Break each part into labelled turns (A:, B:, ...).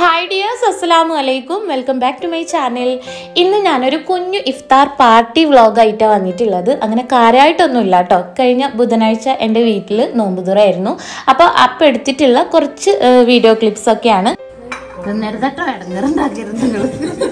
A: hi dears അസ്സലാമു അലൈക്കും welcome back to my channel ഇന്ന് ഞാനൊരു കുഞ്ഞു ഇഫ്താർ പാർട്ടി വ്ളോഗായിട്ടാണ് വന്നിട്ടുള്ളത് അങ്ങനെ കാര്യമായിട്ടൊന്നുമില്ല കേട്ടോ കഴിഞ്ഞ ബുധനാഴ്ച എൻ്റെ വീട്ടിൽ നോമ്പുതുറായിരുന്നു അപ്പോൾ അപ്പം എടുത്തിട്ടുള്ള കുറച്ച് വീഡിയോ ക്ലിപ്സ് ഒക്കെയാണ് നേരത്തെ ഇടങ്ങറുണ്ടാക്കരുത് നിങ്ങൾ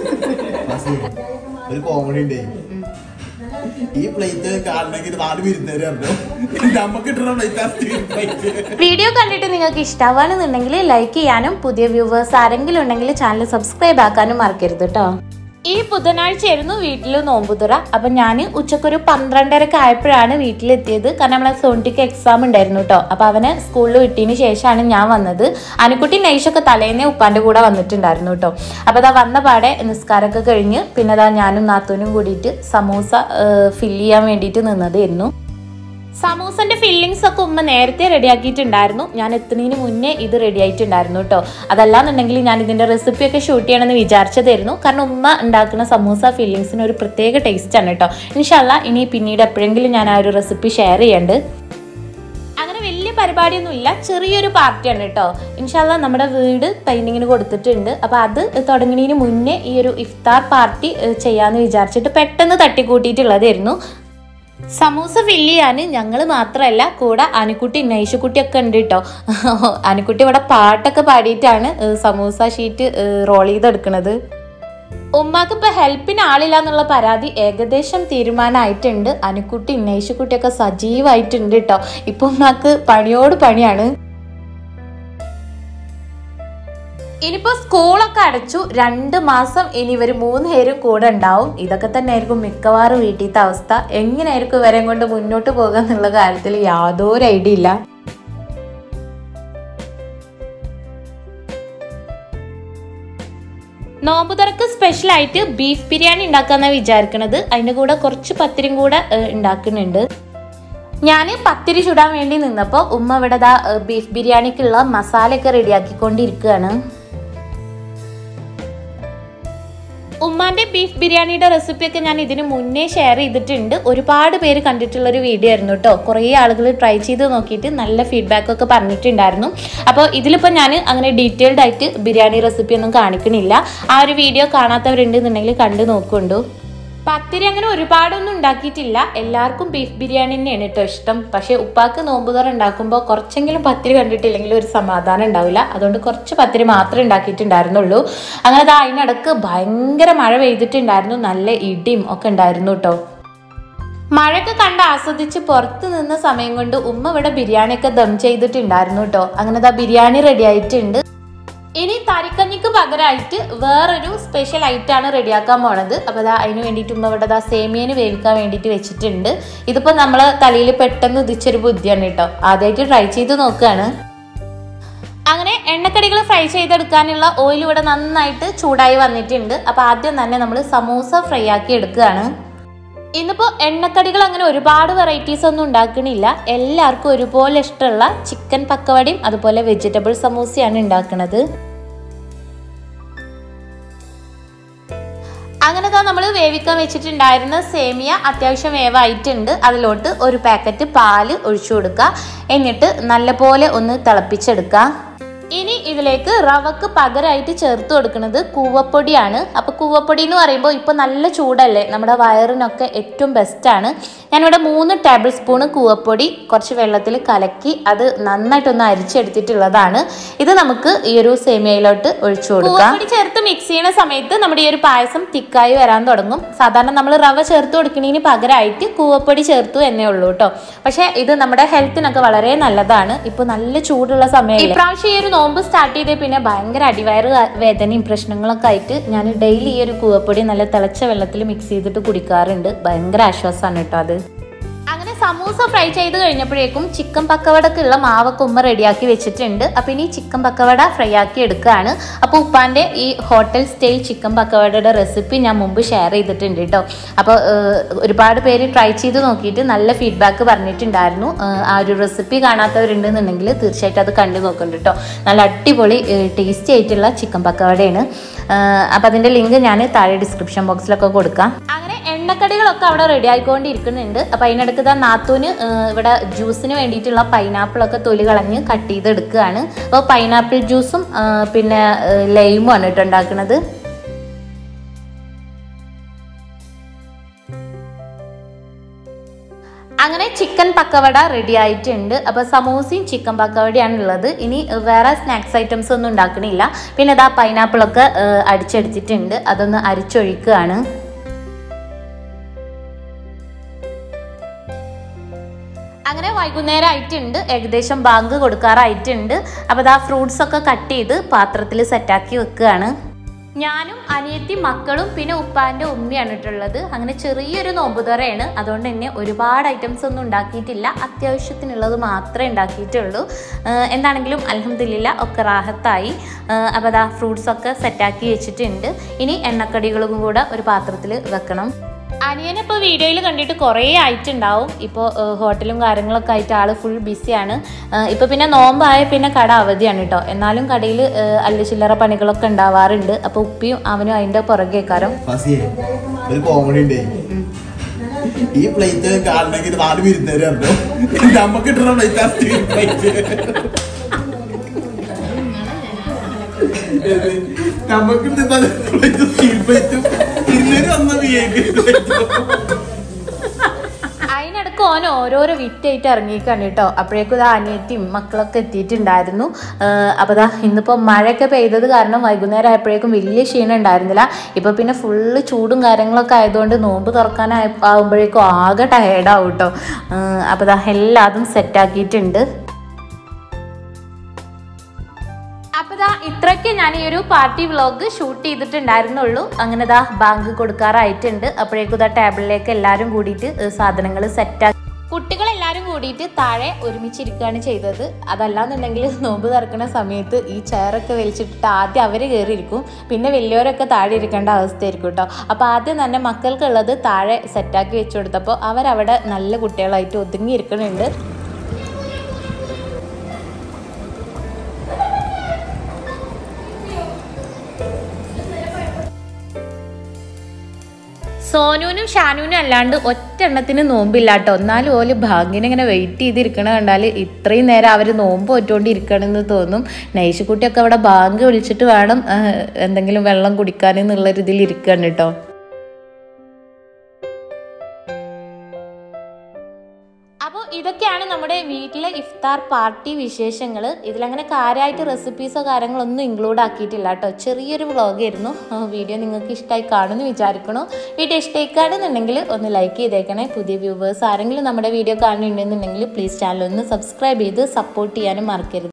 B: ഒരു കോമഡി ഉണ്ട് ഈ പ്ലേറ്റ് കാണണമെങ്കിൽ നാല് വിരുന്നേരം നമുക്ക് കിട്ടുന്ന പ്ലേറ്റ്
A: വീഡിയോ കണ്ടിട്ട് നിങ്ങൾക്ക് ഇഷ്ടമാണെന്നുണ്ടെങ്കിൽ ലൈക്ക് ചെയ്യാനും പുതിയ വ്യൂവേഴ്സ് ആരെങ്കിലും ഉണ്ടെങ്കിൽ ചാനൽ സബ്സ്ക്രൈബ് ആക്കാനും മറക്കരുത് കേട്ടോ ഈ ബുധനാഴ്ചയായിരുന്നു വീട്ടിൽ നോമ്പുതുറ അപ്പൊ ഞാൻ ഉച്ചക്കൊരു പന്ത്രണ്ടരക്ക് ആയപ്പോഴാണ് വീട്ടിലെത്തിയത് കാരണം നമ്മളെ സോണിറ്റിക്ക് എക്സാം ഉണ്ടായിരുന്നു കേട്ടോ അപ്പൊ അവനെ സ്കൂളിൽ വിട്ടതിന് ശേഷമാണ് ഞാൻ വന്നത് അനുക്കുട്ടി നൈഷൊക്കെ തലേന്നേ ഉപ്പാന്റെ കൂടെ വന്നിട്ടുണ്ടായിരുന്നു കേട്ടോ അപ്പൊ അതാ വന്ന പാടെ നിസ്കാരമൊക്കെ കഴിഞ്ഞ് പിന്നെ അതാ ഞാനും നാത്തൂനും കൂടിയിട്ട് സമൂസ ഫില്ല് ചെയ്യാൻ വേണ്ടിയിട്ട് നിന്നതായിരുന്നു സമൂസന്റെ ഫില്ലിങ്സ് ഒക്കെ ഉമ്മ നേരത്തെ റെഡിയാക്കിയിട്ടുണ്ടായിരുന്നു ഞാൻ എത്തുന്നതിന് മുന്നേ ഇത് റെഡി ആയിട്ടുണ്ടായിരുന്നു കേട്ടോ അതല്ലാന്നുണ്ടെങ്കിൽ ഞാൻ ഇതിന്റെ റെസിപ്പി ഒക്കെ ഷൂട്ട് ചെയ്യണമെന്ന് വിചാരിച്ചതായിരുന്നു കാരണം ഉമ്മ ഉണ്ടാക്കുന്ന സമൂസ ഫില്ലിങ്സിന് ഒരു പ്രത്യേക ടേസ്റ്റ് ആണ് കേട്ടോ ഇൻഷല്ല ഇനി പിന്നീട് എപ്പോഴെങ്കിലും ഞാൻ ആ ഒരു റെസിപ്പി ഷെയർ ചെയ്യണ്ട് അങ്ങനെ വലിയ പരിപാടിയൊന്നുമില്ല ചെറിയൊരു പാർട്ടിയാണ് കേട്ടോ ഇൻഷാല്ല നമ്മുടെ വീട് പെയിന്റിങ്ങിന് കൊടുത്തിട്ടുണ്ട് അപ്പൊ അത് തുടങ്ങുന്നതിന് മുന്നേ ഈ ഒരു ഇഫ്താർ പാർട്ടി ഏഹ്, ചെയ്യാന്ന് വിചാരിച്ചിട്ട് പെട്ടെന്ന് തട്ടിക്കൂട്ടിയിട്ടുള്ളതായിരുന്നു സമൂസ ഫില്ല് ചെയ്യാൻ ഞങ്ങൾ മാത്രമല്ല കൂടെ അനുക്കുട്ടി നൈഷുക്കുട്ടി ഒക്കെ ഉണ്ട് കേട്ടോ അനുക്കുട്ടി ഇവിടെ പാട്ടൊക്കെ പാടിയിട്ടാണ് ഏഹ്, സമൂസ ഷീറ്റ് റോൾ ചെയ്തെടുക്കുന്നത് ഉമ്മാക്ക് ഇപ്പൊ ഹെൽപ്പിന് ആളില്ല എന്നുള്ള പരാതി ഏകദേശം തീരുമാനമായിട്ടുണ്ട് അനുക്കുട്ടി നൈഷുക്കുട്ടിയൊക്കെ സജീവായിട്ടുണ്ട് കേട്ടോ ഇപ്പൊ ഉമ്മാക്ക് പണിയോട് പണിയാണ് ഇനിയിപ്പോ സ്കൂളൊക്കെ അടച്ചു രണ്ട് മാസം ഇനി ഇവർ മൂന്ന് പേരും കൂടെ ഉണ്ടാവും ഇതൊക്കെ തന്നെ ആയിരിക്കും മിക്കവാറും വീട്ടിലത്തെ അവസ്ഥ എങ്ങനെയായിരിക്കും ഇവരെ കൊണ്ട് മുന്നോട്ട് പോകുക എന്നുള്ള കാര്യത്തിൽ യാതൊരു ഐഡിയ ഇല്ല നോമ്പുതറക്ക് സ്പെഷ്യൽ ആയിട്ട് ബീഫ് ബിരിയാണി ഉണ്ടാക്കാന്നാണ് വിചാരിക്കണത് അതിൻ്റെ കൂടെ കുറച്ച് പത്തിരിയും കൂടെ ഏഹ്, ഉണ്ടാക്കുന്നുണ്ട് ഞാൻ പത്തിരി ചുടാൻ വേണ്ടി നിന്നപ്പോൾ ഉമ്മ ഇവിടെ ദാ ഏഹ്, ബീഫ് ബിരിയാണിക്കുള്ള മസാലയൊക്കെ റെഡിയാക്കിക്കൊണ്ടിരിക്കുകയാണ് ഉമ്മാന്റെ ബീഫ് ബിരിയാണിയുടെ റെസിപ്പിയൊക്കെ ഞാൻ ഇതിന് മുന്നേ ഷെയർ ചെയ്തിട്ടുണ്ട് ഒരുപാട് പേര് കണ്ടിട്ടുള്ള ഒരു വീഡിയോ ആയിരുന്നു കേട്ടോ കുറേ ആളുകൾ ട്രൈ ചെയ്ത് നോക്കിയിട്ട് നല്ല ഫീഡ്ബാക്ക് ഒക്കെ പറഞ്ഞിട്ടുണ്ടായിരുന്നു അപ്പോൾ ഇതിലിപ്പോൾ ഞാൻ അങ്ങനെ ഡീറ്റെയിൽഡ് ആയിട്ട് ബിരിയാണി റെസിപ്പി ഒന്നും കാണിക്കണില്ല ആ ഒരു വീഡിയോ കാണാത്തവരുണ്ടെന്നുണ്ടെങ്കിൽ കണ്ടു നോക്കുണ്ടു പത്തിരി അങ്ങനെ ഒരുപാടൊന്നും ഉണ്ടാക്കിയിട്ടില്ല എല്ലാവർക്കും ബീഫ് ബിരിയാണി തന്നെയാണ് കേട്ടോ ഇഷ്ടം പക്ഷേ ഉപ്പാക്ക് നോമ്പുതറ ഉണ്ടാക്കുമ്പോൾ കുറച്ചെങ്കിലും പത്തിരി കണ്ടിട്ടില്ലെങ്കിൽ ഒരു സമാധാനം ഉണ്ടാവില്ല അതുകൊണ്ട് കുറച്ച് പത്തിരി മാത്രമേ ഉണ്ടാക്കിയിട്ടുണ്ടായിരുന്നുള്ളൂ അങ്ങനെ അത് അതിനിടക്ക് ഭയങ്കര മഴ പെയ്തിട്ടുണ്ടായിരുന്നു നല്ല ഇടിയും ഒക്കെ ഉണ്ടായിരുന്നു കേട്ടോ മഴയൊക്കെ കണ്ട് ആസ്വദിച്ച് പുറത്ത് നിന്ന സമയം കൊണ്ട് ഉമ്മ ഇവിടെ ബിരിയാണിയൊക്കെ ദം ചെയ്തിട്ടുണ്ടായിരുന്നു കേട്ടോ അങ്ങനെ ദാ ബിരിയാണി റെഡി ആയിട്ടുണ്ട് ഇനി തരിക്കഞ്ഞിക്ക് പകരമായിട്ട് വേറൊരു സ്പെഷ്യൽ ഐറ്റാണ് റെഡിയാക്കാൻ പോണത് അപ്പോൾ അതാ അതിന് വേണ്ടിയിട്ട് ഉമ്മ ഇവിടെ ദാ സേമിയന് വേവിക്കാൻ വേണ്ടിയിട്ട് വെച്ചിട്ടുണ്ട് ഇതിപ്പോൾ നമ്മളെ തലയിൽ പെട്ടെന്ന് ഉദിച്ചൊരു ബുദ്ധിയാണ് കേട്ടോ ആദ്യമായിട്ട് ട്രൈ ചെയ്ത് നോക്കുകയാണ് അങ്ങനെ എണ്ണക്കടികൾ ഫ്രൈ ചെയ്തെടുക്കാനുള്ള ഓയിൽ ഇവിടെ നന്നായിട്ട് ചൂടായി വന്നിട്ടുണ്ട് അപ്പോൾ ആദ്യം തന്നെ നമ്മൾ സമൂസ ഫ്രൈ ആക്കി എടുക്കുകയാണ് ഇന്നിപ്പോൾ എണ്ണക്കടികൾ അങ്ങനെ ഒരുപാട് വെറൈറ്റീസ് ഒന്നും ഉണ്ടാക്കണില്ല എല്ലാവർക്കും ഒരുപോലെ ഇഷ്ടമുള്ള ചിക്കൻ പക്കവടയും അതുപോലെ വെജിറ്റബിൾ സമൂസയാണ് ഉണ്ടാക്കുന്നത് അങ്ങനെ തന്നെ നമ്മൾ വേവിക്കാൻ വെച്ചിട്ടുണ്ടായിരുന്ന സേമിയ അത്യാവശ്യം വേവായിട്ടുണ്ട് അതിലോട്ട് ഒരു പാക്കറ്റ് പാല് ഒഴിച്ചു കൊടുക്കുക എന്നിട്ട് നല്ലപോലെ ഒന്ന് തിളപ്പിച്ചെടുക്കുക ഇനി ഇതിലേക്ക് റവക്ക് പകരമായിട്ട് ചേർത്ത് കൊടുക്കുന്നത് കൂവപ്പൊടിയാണ് അപ്പോൾ കൂവപ്പൊടി എന്ന് പറയുമ്പോൾ ഇപ്പോൾ നല്ല ചൂടല്ലേ നമ്മുടെ വയറിനൊക്കെ ഏറ്റവും ബെസ്റ്റാണ് ഞാനിവിടെ മൂന്ന് ടേബിൾ സ്പൂൺ കൂവപ്പൊടി കുറച്ച് വെള്ളത്തിൽ കലക്കി അത് നന്നായിട്ടൊന്ന് അരിച്ചെടുത്തിട്ടുള്ളതാണ് ഇത് നമുക്ക് ഈ ഒരു സേമിയയിലോട്ട് ഒഴിച്ചു കൊടുക്കാം കൂവപ്പൊടി ചേർത്ത് മിക്സ് ചെയ്യുന്ന സമയത്ത് നമ്മുടെ ഈ ഒരു പായസം തിക്കായി വരാൻ തുടങ്ങും സാധാരണ നമ്മൾ റവ ചേർത്ത് കൊടുക്കുന്നതിന് പകരമായിട്ട് കൂവപ്പൊടി ചേർത്തു എന്നേ ഉള്ളൂ കേട്ടോ പക്ഷേ ഇത് നമ്മുടെ ഹെൽത്തിനൊക്കെ വളരെ നല്ലതാണ് ഇപ്പോൾ നല്ല ചൂടുള്ള സമയം ഇപ്രാവശ്യം ഈ ഒരു നോമ്പ് സ്റ്റാർട്ട് ചെയ്തേ പിന്നെ ഭയങ്കര അടിവയറ് വേദനയും പ്രശ്നങ്ങളൊക്കെ ആയിട്ട് ഞാൻ ഡെയിലി ഈ ഒരു കൂവപ്പൊടി നല്ല തിളച്ച വെള്ളത്തിൽ മിക്സ് ചെയ്തിട്ട് കുടിക്കാറുണ്ട് ഭയങ്കര ആശ്വാസമാണ് കേട്ടോ അത് അങ്ങനെ സമൂസ ഫ്രൈ ചെയ്ത് കഴിഞ്ഞപ്പോഴേക്കും ചിക്കൻ പക്കവടക്കുള്ള മാവൊക്കെ ഉമ്മ റെഡിയാക്കി വെച്ചിട്ടുണ്ട് അപ്പോൾ ഇനി ചിക്കൻ പക്കവട ഫ്രൈ ആക്കി എടുക്കുകയാണ് അപ്പോൾ ഉപ്പാൻ്റെ ഈ ഹോട്ടൽ സ്റ്റൈൽ ചിക്കൻ പക്കവടയുടെ റെസിപ്പി ഞാൻ മുമ്പ് ഷെയർ ചെയ്തിട്ടുണ്ട് കേട്ടോ അപ്പോൾ ഒരുപാട് പേര് ട്രൈ ചെയ്ത് നോക്കിയിട്ട് നല്ല ഫീഡ്ബാക്ക് പറഞ്ഞിട്ടുണ്ടായിരുന്നു ഏഹ്, ആ ഒരു റെസിപ്പി കാണാത്തവരുണ്ടെന്നുണ്ടെങ്കിൽ തീർച്ചയായിട്ടും അത് കണ്ടു നോക്കുന്നുണ്ട് കേട്ടോ നല്ല അടിപൊളി ടേസ്റ്റി ആയിട്ടുള്ള ചിക്കൻ പക്കവടയാണ് അപ്പോൾ അതിൻ്റെ ലിങ്ക് ഞാൻ താഴെ ഡിസ്ക്രിപ്ഷൻ ബോക്സിലൊക്കെ കൊടുക്കാം അങ്ങനെ എണ്ണ എണ്ണക്കടികളൊക്കെ അവിടെ റെഡി ആയിക്കൊണ്ടിരിക്കുന്നുണ്ട് അപ്പം അതിനിടയ്ക്ക് ഇതാ നാത്തൂന് ഏഹ്, ഇവിടെ ജ്യൂസിന് വേണ്ടിയിട്ടുള്ള പൈനാപ്പിളൊക്കെ തൊലി കളഞ്ഞ് കട്ട് ചെയ്തെടുക്കുകയാണ് അപ്പോൾ പൈനാപ്പിൾ ജ്യൂസും ഏഹ്, പിന്നെ ഏഹ്, ലൈമുമാണ് കേട്ടോ ഉണ്ടാക്കുന്നത് അങ്ങനെ ചിക്കൻ പക്കവട റെഡി ആയിട്ടുണ്ട് അപ്പോൾ സമൂസയും ചിക്കൻ പക്കവടയാണ് ഉള്ളത് ഇനി വേറെ സ്നാക്സ് ഐറ്റംസ് ഒന്നും ഉണ്ടാക്കണില്ല പിന്നെ ഇതാ പൈനാപ്പിളൊക്കെ ഏഹ്, അടിച്ചെടുത്തിട്ടുണ്ട് അതൊന്ന് അരിച്ചൊഴിക്കുകയാണ് അങ്ങനെ വൈകുന്നേരം ആയിട്ടുണ്ട് ഏകദേശം ബാങ്ക് കൊടുക്കാറായിട്ടുണ്ട് അപ്പോൾ ഇതാ ഫ്രൂട്ട്സ് ഒക്കെ കട്ട് ചെയ്ത് പാത്രത്തിൽ സെറ്റാക്കി വെക്കുകയാണ് ഞാനും അനിയത്തി മക്കളും പിന്നെ ഉപ്പാൻ്റെ ഉമ്മയാണ് ഇട്ടുള്ളത് അങ്ങനെ ചെറിയൊരു നോമ്പുതുറയാണ് അതുകൊണ്ട് തന്നെ ഒരുപാട് ഐറ്റംസ് ഒന്നും ഉണ്ടാക്കിയിട്ടില്ല അത്യാവശ്യത്തിനുള്ളത് മാത്രമേ ഉണ്ടാക്കിയിട്ടുള്ളൂ ഏഹ് എന്താണെങ്കിലും അലഹമില്ല ഒക്കെ റാഹത്തായി ഏഹ് അപ്പോൾ അതാ ഫ്രൂട്ട്സ് ഒക്കെ സെറ്റാക്കി വെച്ചിട്ടുണ്ട് ഇനി എണ്ണക്കടികളും കൂടെ ഒരു പാത്രത്തിൽ വെക്കണം അനിയനിപ്പോൾ വീഡിയോയിൽ കണ്ടിട്ട് കുറേ ആയിട്ടുണ്ടാവും ഇപ്പോൾ ഹോട്ടലും കാര്യങ്ങളൊക്കെ ആയിട്ട് ആൾ ഫുൾ ബിസിയാണ് ഇപ്പോൾ പിന്നെ നോമ്പായ പിന്നെ കട അവധിയാണ് കേട്ടോ എന്നാലും കടയിൽ അല്ല ചില്ലറ പണികളൊക്കെ ഉണ്ടാവാറുണ്ട് അപ്പോൾ ഉപ്പിയും അവനും അതിൻ്റെ പുറകേക്കാരം
B: ഫസിയെ ഒരു കോമഡി ഉണ്ട് ഈ പ്ലേറ്റ് കാണണമെങ്കിൽ നാല് വിരുന്നേര് അറിഞ്ഞു നമുക്ക് കിട്ടുന്ന പ്ലേറ്റ് ആ സ്റ്റീൽ പ്ലേറ്റ് നമുക്ക് പ്ലേറ്റ് സ്റ്റീൽ പ്ലേറ്റും വിരുന്നേര് വന്ന വിയേക്ക്
A: അതിനിടക്ക് ഓൻ ഓരോരോ വിറ്റായിട്ട് ഇറങ്ങിക്കാണ് കേട്ടോ അപ്പോഴേക്കും ഇതാ അനിയത്തിയും മക്കളൊക്കെ എത്തിയിട്ടുണ്ടായിരുന്നു അപ്പോൾ ഇതാ ഇന്നിപ്പോൾ മഴയൊക്കെ പെയ്തത് കാരണം വൈകുന്നേരം ആയപ്പോഴേക്കും വലിയ ക്ഷീണം ഉണ്ടായിരുന്നില്ല ഇപ്പോൾ പിന്നെ ഫുള്ള് ചൂടും കാര്യങ്ങളൊക്കെ ആയതുകൊണ്ട് നോമ്പ് തുറക്കാനായ ആകുമ്പോഴേക്കും ആകെ ടയേർഡാവും കേട്ടോ അപ്പോൾ ഇതാ എല്ലാതും സെറ്റാക്കിയിട്ടുണ്ട് അപ്പൊ ദാ ഇത്രയ്ക്ക് ഞാൻ ഈ ഒരു പാർട്ടി വ്ലോഗ് ഷൂട്ട് ചെയ്തിട്ടുണ്ടായിരുന്നുള്ളൂ അങ്ങനെ ദാ ബാങ്ക് കൊടുക്കാറായിട്ടുണ്ട് അപ്പോഴേക്കും ദാ ടേബിളിലേക്ക് എല്ലാവരും കൂടിയിട്ട് സാധനങ്ങൾ സെറ്റാക്കി കുട്ടികളെല്ലാവരും കൂടിയിട്ട് താഴെ ഒരുമിച്ചിരിക്കുകയാണ് ചെയ്തത് അതല്ലാന്നുണ്ടെങ്കിൽ നോമ്പ് തുറക്കുന്ന സമയത്ത് ഈ ചെയറൊക്കെ വലിച്ചിട്ടിട്ട് ആദ്യം അവർ കയറിയിരിക്കും പിന്നെ വലിയവരൊക്കെ താഴെ ഇരിക്കേണ്ട അവസ്ഥയായിരിക്കും കേട്ടോ അപ്പോൾ ആദ്യം തന്നെ മക്കൾക്കുള്ളത് താഴെ സെറ്റാക്കി വെച്ചു കൊടുത്തപ്പോൾ അവരവിടെ നല്ല കുട്ടികളായിട്ട് ഒതുങ്ങി ഇരിക്കുന്നുണ്ട് സോനുവിനും ഷാനുവിനും അല്ലാണ്ട് ഒറ്റ എണ്ണത്തിന് നോമ്പില്ല കേട്ടോ എന്നാലും ഓല് ഭാഗ്യനെ ഇങ്ങനെ വെയിറ്റ് ചെയ്തിരിക്കണ കണ്ടാൽ ഇത്രയും നേരം അവർ നോമ്പ് ഒറ്റോണ്ടിരിക്കണമെന്ന് തോന്നും നൈശുക്കുട്ടിയൊക്കെ അവിടെ ബാങ്ക് വിളിച്ചിട്ട് വേണം ആ, എന്തെങ്കിലും വെള്ളം കുടിക്കാൻ എന്നുള്ള ഒരു ഇതിൽ ഇരിക്കണം കേട്ടോ അപ്പോൾ ഇതൊക്കെയാണ് നമ്മുടെ വീട്ടിലെ ഇഫ്താർ പാർട്ടി വിശേഷങ്ങൾ ഇതിലങ്ങനെ കാര്യമായിട്ട് റെസിപ്പീസോ കാര്യങ്ങളൊന്നും ഇൻക്ലൂഡ് ആക്കിയിട്ടില്ല കേട്ടോ ചെറിയൊരു വ്ളോഗായിരുന്നു വീഡിയോ നിങ്ങൾക്ക് ഇഷ്ടമായി കാണുമെന്ന് വിചാരിക്കണു വീഡിയോ ഇഷ്ടമായിക്കാണെന്നുണ്ടെങ്കിൽ ഒന്ന് ലൈക്ക് ചെയ്തേക്കണേ പുതിയ വ്യൂവേഴ്സ് ആരെങ്കിലും നമ്മുടെ വീഡിയോ കാണുന്നുണ്ടെന്നുണ്ടെങ്കിൽ പ്ലീസ് ചാനൽ ഒന്ന് സബ്സ്ക്രൈബ് ചെയ്ത് സപ്പോർട്ട് ചെയ്യാനും മറക്കരുത്